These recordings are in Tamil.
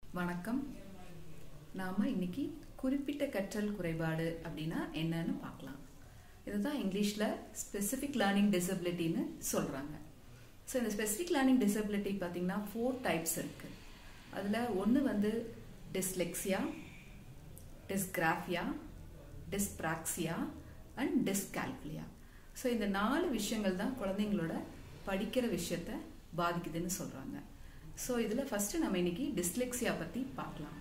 வணக்கம் நாம இன்னைக்கு குறிப்பிட்ட கற்றல் குறைபாடு அப்படின்னா என்னன்னு பார்க்கலாம் இதுதான் இங்கிலீஷ்ல ஸ்பெசிஃபிக் லேர்னிங் டிசபிலிட்டின்னு சொல்றாங்க ஸோ இந்த ஸ்பெசிஃபிக் லேர்னிங் டிசபிலிட்டி பார்த்தீங்கன்னா ஃபோர் டைப்ஸ் இருக்கு அதில் ஒன்று வந்து dyslexia dysgraphia dyspraxia and dyscalculia so இந்த நாலு விஷயங்கள் தான் குழந்தைங்களோட படிக்கிற விஷயத்த பாதிக்குதுன்னு சொல்கிறாங்க ஸோ இதில் ஃபஸ்ட்டு நம்ம இன்னைக்கு டிஸ்லெக்ஸியா பற்றி பார்க்கலாம்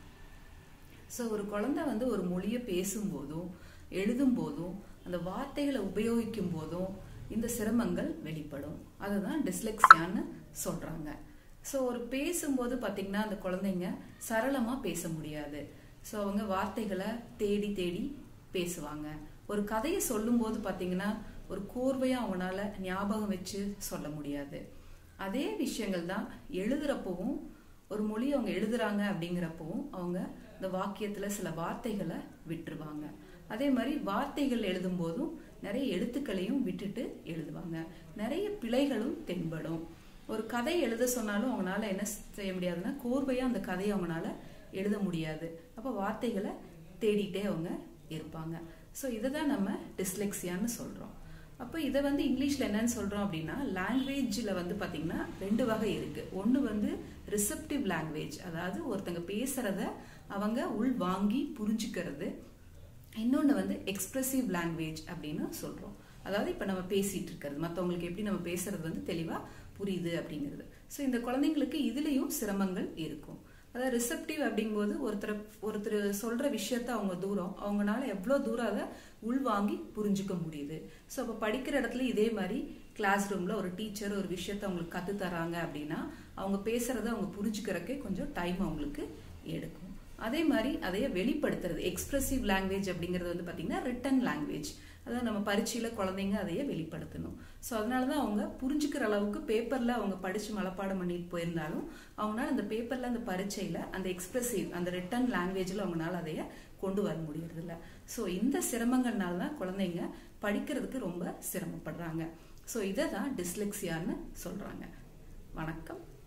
ஸோ ஒரு குழந்தை வந்து ஒரு மொழியை பேசும்போதும் எழுதும் போதும் அந்த வார்த்தைகளை உபயோகிக்கும் போதும் இந்த சிரமங்கள் வெளிப்படும் அதுதான் டிஸ்லெக்ஸியான்னு சொல்கிறாங்க ஸோ ஒரு பேசும்போது பார்த்தீங்கன்னா அந்த குழந்தைங்க சரளமாக பேச முடியாது ஸோ அவங்க வார்த்தைகளை தேடி தேடி பேசுவாங்க ஒரு கதையை சொல்லும்போது பார்த்தீங்கன்னா ஒரு கோர்வையாக அவங்களால ஞாபகம் வச்சு சொல்ல முடியாது அதே விஷயங்கள் தான் எழுதுறப்பவும் ஒரு மொழி அவங்க எழுதுறாங்க அப்படிங்கிறப்பவும் அவங்க இந்த வாக்கியத்தில் சில வார்த்தைகளை விட்டுருவாங்க அதே மாதிரி வார்த்தைகள் எழுதும்போதும் நிறைய எழுத்துக்களையும் விட்டுட்டு எழுதுவாங்க நிறைய பிழைகளும் தென்படும் ஒரு கதை எழுத சொன்னாலும் அவங்களால என்ன செய்ய முடியாதுன்னா கோர்வையாக அந்த கதையை அவங்களால எழுத முடியாது அப்போ வார்த்தைகளை தேடிட்டே அவங்க இருப்பாங்க ஸோ இதை தான் நம்ம டிஸ்லெக்ஸியான்னு சொல்கிறோம் அப்போ இதை வந்து இங்கிலீஷில் என்னன்னு சொல்கிறோம் அப்படின்னா லாங்குவேஜில் வந்து பார்த்திங்கன்னா ரெண்டு வகை இருக்குது ஒன்று வந்து ரிசப்டிவ் லாங்குவேஜ் அதாவது ஒருத்தங்க பேசுகிறத அவங்க உள் வாங்கி புரிஞ்சுக்கிறது இன்னொன்று வந்து எக்ஸ்பிரசிவ் லாங்குவேஜ் அப்படின்னு சொல்கிறோம் அதாவது இப்போ நம்ம பேசிகிட்டு இருக்கிறது மற்றவங்களுக்கு எப்படி நம்ம பேசுறது வந்து தெளிவாக புரியுது அப்படிங்கிறது ஸோ இந்த குழந்தைங்களுக்கு இதுலேயும் சிரமங்கள் இருக்கும் அதாவது ரிசப்டிவ் அப்படிங்கும்போது ஒருத்தர் ஒருத்தர் சொல்ற விஷயத்த அவங்க தூரம் அவங்களால எவ்வளோ தூரம் அதை உள்வாங்கி புரிஞ்சுக்க முடியுது ஸோ அப்போ படிக்கிற இடத்துல இதே மாதிரி கிளாஸ் ரூம்ல ஒரு டீச்சர் ஒரு விஷயத்த அவங்களுக்கு கத்து தராங்க அப்படின்னா அவங்க பேசுறத அவங்க புரிஞ்சுக்கிறக்கே கொஞ்சம் டைம் அவங்களுக்கு எடுக்கும் அதே மாதிரி அதைய வெளிப்படுத்துறது எக்ஸ்பிரசிவ் லாங்குவேஜ் அப்படிங்கிறது வந்து பார்த்தீங்கன்னா ரிட்டன் லாங்குவேஜ் அதாவது நம்ம பரீட்சையில் குழந்தைங்க அதையே வெளிப்படுத்தணும் ஸோ அதனால தான் அவங்க புரிஞ்சுக்கிற அளவுக்கு பேப்பரில் அவங்க படித்து மனப்பாடம் பண்ணிட்டு போயிருந்தாலும் அவங்களால அந்த பேப்பரில் அந்த பரீட்சையில் அந்த எக்ஸ்பிரசிவ் அந்த ரிட்டன் லாங்குவேஜில் அவங்களால அதைய கொண்டு வர முடியறதில்ல ஸோ இந்த சிரமங்கள்னால தான் குழந்தைங்க படிக்கிறதுக்கு ரொம்ப சிரமப்படுறாங்க ஸோ இதை தான் டிஸ்லெக்சியான்னு சொல்கிறாங்க வணக்கம்